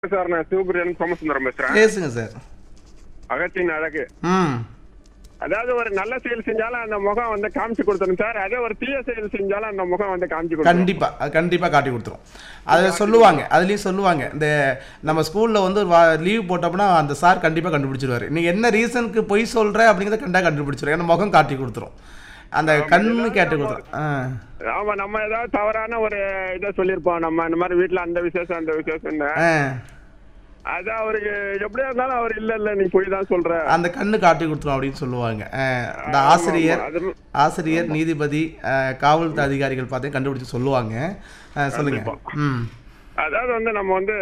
Sir நான் சிவபுரியன் சோமசுந்தரம் பேசுறேன் பேசுங்க சார் அகத்தின் அழகு ம் அதாவது ஒரு நல்ல செயல் செஞ்சாலும் அந்த முகம் வந்து காமிச்சு கொடுத்துரும் சார் அதே ஒரு தீய செயல் செஞ்சாலும் அந்த முகம் வந்து காமிச்சு கொடுத்துரும் கண்டிப்பா அது கண்டிப்பா காட்டி கொடுத்துரும் அதை சொல்லுவாங்க அதுலயும் சொல்லுவாங்க இந்த நம்ம ஸ்கூல்ல வந்து லீவ் போட்டோம்னா அந்த சார் கண்டிப்பா கண்டுபிடிச்சிருவாரு நீ என்ன ரீசனுக்கு பொய் சொல்ற அப்படிங்கறத கண்டா கண்டுபிடிச்சிரும் ஏன்னா முகம் காட்டி கொடுத்துரும் அந்த கண்ணு கேட்டு கொடுத்துரும் ஆ. ஆமா நம்ம ஏதாவது தவறான ஒரு இதை சொல்லியிருப்போம் நம்ம இந்த மாதிரி வீட்டுல அந்த விசேஷம் அந்த விசேஷம்னு ஆ. அது அவருக்கு எப்படியா இருந்தாலும் அவர் இல்ல இல்ல நீ போய் தான் சொல்ற அந்த கண்ணு காட்டி கொடுத்துரும் அப்படின்னு சொல்லுவாங்க ஆ, இந்த ஆசிரியர் ஆமா, அது- ஆசிரியர் நீதிபதி ஆ, காவல் அதிகாரிகள் பார்த்து கண்டுபிடிச்சு சொல்லுவாங்க ஆ, சொல்லுங்க ம் அதாவது வந்து நம்ம வந்து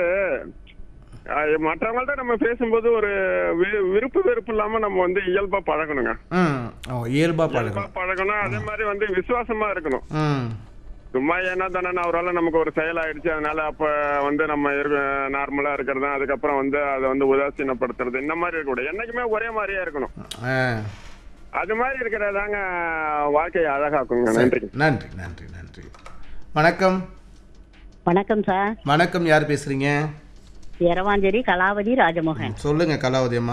அஹ், மற்றவங்கள்ட்ட நம்ம பேசும்போது ஒரு வி- விருப்பு வெறுப்பு இல்லாம நம்ம வந்து இயல்பா பழகணுங்க ம் ஓ இயல்பா இயல்பா பழகணும் பழகணும் அதே மாதிரி வந்து விசுவாசமா இருக்கணும் ம் சும்மா ஏன்னா தானே அவரால் நமக்கு ஒரு செயல் ஆயிடுச்சு அதனால அப்ப வந்து நம்ம இருக்க நார்மலா இருக்கிறது அதுக்கப்புறம் வந்து அதை வந்து உதாசீனப்படுத்துறது இந்த மாதிரி இருக்கக்கூடாது என்னைக்குமே ஒரே மாதிரியே இருக்கணும் ஆ அது மாதிரி இருக்கிறதாங்க வாழ்க்கையை அழகாக்குங்க நன்றி நன்றி நன்றி நன்றி வணக்கம் வணக்கம் சார் வணக்கம் யார் பேசுறீங்க எரவாஞ்சேரி கலாவதி ராஜமோகன் சொல்லுங்க கலாவதி அம்மா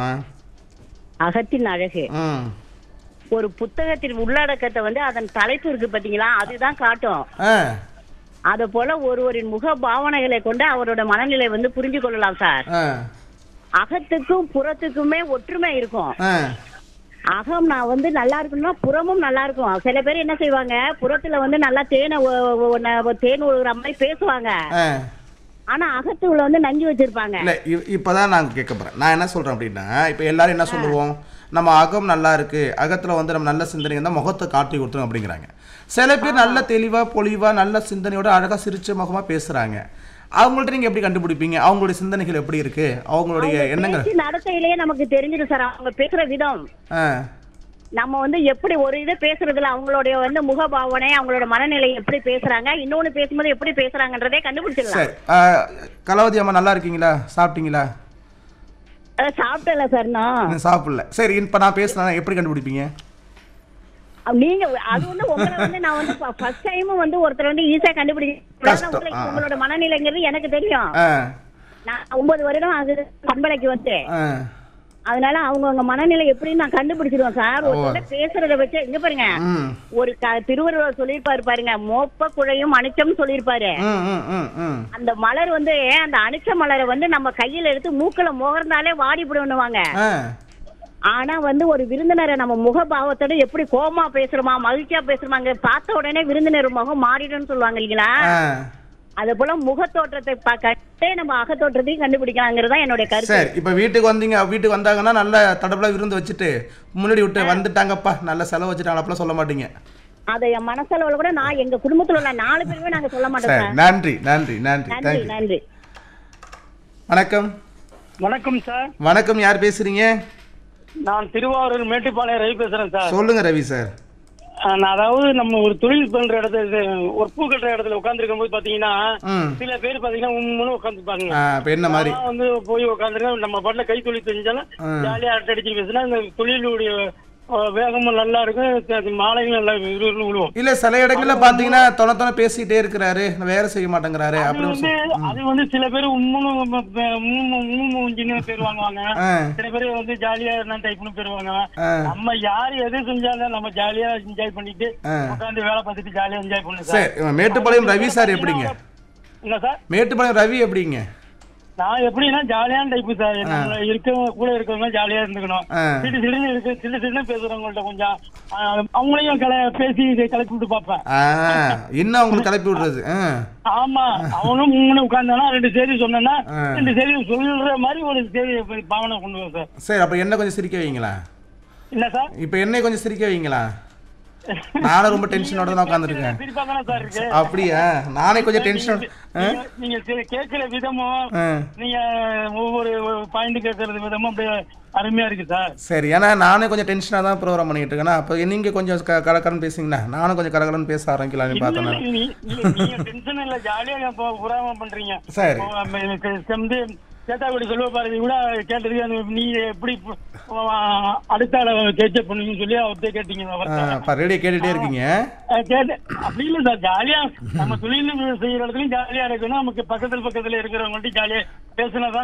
அகத்தின் அழகு ம் ஒரு புத்தகத்தின் உள்ளடக்கத்தை வந்து அதன் தலைப்பு இருக்கு பாத்தீங்களா அதுதான் காட்டும் ஆ அது போல ஒருவரின் முக பாவனைகளை கொண்டு அவரோட மனநிலை வந்து புரிஞ்சு கொள்ளலாம் சார் ஆ அகத்துக்கும் புறத்துக்குமே ஒற்றுமை இருக்கும் ஆ அகம் நான் வந்து நல்லா இருக்கணும்னா புறமும் நல்லா இருக்கும் சில பேர் என்ன செய்வாங்க புறத்துல வந்து நல்லா தேனை ஒ- ஒ- ஒ- தேன் ஒழுகுற மாதிரி பேசுவாங்க ஆ ஆனா அகத்துக்குள்ள வந்து நஞ்சு வச்சிருப்பாங்க இல்லை இப்போதான் நான் கேட்க போகிறேன் நான் என்ன சொல்கிறேன் அப்படின்னா இப்போ எல்லாரும் என்ன சொல்லுவோம் நம்ம அகம் நல்லா இருக்கு அகத்தில் வந்து நம்ம நல்ல சிந்தனை இருந்தால் முகத்தை காட்டி கொடுத்துரும் அப்படிங்கிறாங்க சில பேர் நல்ல தெளிவாக பொலிவாக நல்ல சிந்தனையோட அழகாக சிரிச்ச முகமாக பேசுகிறாங்க அவங்கள்ட்ட நீங்கள் எப்படி கண்டுபிடிப்பீங்க அவங்களுடைய சிந்தனைகள் எப்படி இருக்கு அவங்களுடைய எண்ணங்கள் பேச்சு நடத்தையிலேயே நமக்கு தெரிஞ்சிடும் சார் அவங்க பேசுற விதம் ஆ நம்ம வந்து எப்படி ஒரு இதை பேசுறதுல அவங்களுடைய வந்து முகபாவனை அவங்களோட மனநிலை எப்படி பேசுறாங்க இன்னொன்னு பேசும்போது எப்படி பேசுறாங்கன்றதே கண்டுபிடிச்சிடலாம் சரி ஆ, கலாவதி அம்மா நல்லா இருக்கீங்களா சாப்பிட்டீங்களா அஹ் சாப்பிட்டல சார் நான் இன்னும் சாப்பிடல சரி இப்போ நான் பேசுனா எப்படி கண்டுபிடிப்பீங்க அஹ் நீங்க அது வந்து உங்களை வந்து நான் வந்து ஃபர்ஸ்ட் டைம் வந்து ஒருத்தர் வந்து ஈஸியா கண்டுபிடிக்க கஷ்டம், உங்களுக்கு ஆ. உங்களோட மனநிலைங்கிறது எனக்கு தெரியும் ஆ நான் ஒன்பது வருடம் ஆகுது பண்பலைக்கு வந்து ஆ அதனால அவங்கவங்க மனநிலை எப்படின்னு நான் கண்டுபிடிச்சிருவேன் சார் ஒருத்தர் பேசுறத வச்சு இங்க பாருங்க ம் ஒரு க- திருவள்ளுவர் சொல்லியிருப்பாரு பாருங்க மோப்ப குழையும் அனிச்சம் சொல்லியிருப்பாரு ம் ம் ம் ம் அந்த மலர் வந்து அந்த அனிச்ச மலரை வந்து நம்ம கையில எடுத்து மூக்குல முகர்ந்தாலே வாடி விடுவாங்க ஆ ஆனா வந்து ஒரு விருந்தினரை நம்ம முகபாவத்தோட எப்படி கோமா பேசுறோமா மகிழ்ச்சியா பேசுறோமாங்க பார்த்த உடனே விருந்தினர் முகம் மாறிடும்னு சொல்லுவாங்க இல்லைங்களா ஆ அது போல முகத்தோற்றத்தை பா- கட்டே நம்ம அகத்தோற்றத்தையும் கண்டுபிடிக்கலாங்கிறதா என்னுடைய கருத்து சரி இப்போ வீட்டுக்கு வந்தீங்க வீட்டுக்கு வந்தாங்கன்னா நல்ல தடபுல விருந்து வச்சுட்டு முன்னாடி விட்டு வந்துட்டாங்கப்பா நல்ல செலவு வச்சுட்டாங்க அப்படிலாம் சொல்ல மாட்டீங்க அதை என் மனசளவுல கூட நான் எங்க குடும்பத்துல உள்ள நாலு பேருமே நாங்க சொல்ல மாட்டோம் சரி சார் நன்றி நன்றி நன்றி நன்றி தேங்க்யூ நன்றி வணக்கம் வணக்கம் சார் வணக்கம் யார் பேசுறீங்க நான் திருவாரூர் மேட்டுப்பாளையம் ரவி பேசுறேன் சார் சொல்லுங்க ரவி சார் அஹ் நான் அதாவது நம்ம ஒரு தொழில் பண்ற இடத்துல ஒரு பூ கட்டுற இடத்துல உட்காந்துருக்கும் போது பாத்தீங்கன்னா ம் சில பேர் பாத்தீங்கன்னா உண்மைன்னு உட்காந்துருப்பாங்க ஆ இப்போ என்ன மாதிரி நான் வந்து போய் உட்காந்துருக்கேன் நம்ம பாட்டுல கை தொழில் செஞ்சாலும் ஆ. ஜாலியா அரட்டை அடிச்சு பேசினா இந்த தொழிலுடைய அஹ், வேகமும் நல்லா இருக்கும் அது மாலையும் நல்லா விறுவிறுன்னு விழுவும் இல்ல சில இடங்கள்ல பாத்தீங்கன்னா தொண தொண பேசிட்டே இருக்கிறாரு வேலை செய்ய மாட்டேங்கிறாரு அது அப்படி ஒரு வந்து சொல்- அது வந்து சில பேர் உண்மைன்னு மூஞ்சின்னு பேர் வாங்குவாங்க ஆ சில பேர் வந்து ஜாலியா இருந்தா டைப்னு பேருவாங்க ஆ நம்ம யாரு எது செஞ்சாலும் நம்ம ஜாலியா என்ஜாய் பண்ணிட்டு ஆ. உட்காந்து வேலை பார்த்துட்டு ஜாலியா என்ஜாய் பண்ணு சார் சரி மேட்டுப்பாளையம் ரவி சார் எப்படிங்க என்ன சார் மேட்டுப்பாளையம் ரவி எப்படிங்க நான் எப்படின்னா ஜாலியான டைப்பு சார் நம்ம இருக்கவங்க கூட இருக்கவங்க ஜாலியா இருந்துக்கணும் ஆ. சிடு சிடுன்னு இருக்கு சிடு சிடுன்னு பேசுறவங்கள்ட்ட கொஞ்சம் ஆ, அவங்களையும் கல பேசி இதை கிளப்பி விட்டு பார்ப்பேன் ஆ இன்னும் அவங்களுக்கு கிளப்பி விடுறது ஆ ஆமா அவனும் மூணு உட்கார்ந்தானா ரெண்டு செய்தி சொன்னா ஆ. ரெண்டு செய்தி சொல்ற மாதிரி ஒரு செய்தி பாவனை கொண்டு வரும் சார் சரி அப்ப என்ன கொஞ்சம் சிரிக்க வைங்களா என்ன சார் இப்போ என்னை கொஞ்சம் சிரிக்க வைங்களா நானும் ரொம்ப டென்ஷனோட தான் உட்காந்துருக்கேன் சிரிப்பா தானே சார் இருக்கு அப்படியா நானே கொஞ்சம் டென்ஷனோட நீங்க- நீங்க கே- கேட்கிற விதமும் ஆ நீங்க ஒவ்வொரு பாயிண்ட் கேட்கறது விதமும் அப்படியே அருமையா இருக்கு சார் சரி ஏன்னா நானே கொஞ்சம் டென்ஷனாக தான் ப்ரோக்ராம் பண்ணிட்டு இருக்கேன்னா அப்போ நீங்கள் கொஞ்சம் க கலக்கலன்னு பேசுங்கண்ணா நானும் கொஞ்சம் கலக்கலன்னு பேச ஆரம்பிக்கலாம்னு பார்த்தேன் நான் நீ- நீ- நீங்க டென்ஷன் இல்ல ஜாலியா புறாம பண்றீங்க சரி ஓ, நம்ம எனக்கு வந்து சேத்தாக்குடி செல்வ பாரதி கூட கேட்டதுக்கு அந்த நீ எப்படி பு- ஆ, அடுத்த ஆளை கேட்சப் பண்ணுவீங்கன்னு சொல்லி அவர்கிட்ட கேட்டீங்க அவர்கிட்ட இப்போ ரேடியோ கேட்டுகிட்டே இருக்கீங்க அஹ் கேட்டு அப்படி இல்ல சார் ஜாலியா நம்ம தொழில் செய்யற இடத்துலயும் ஜாலியா இருக்கணும் நமக்கு பக்கத்துல பக்கத்துல இருக்கிறவங்கள்ட்ட ஜாலியா பேசினா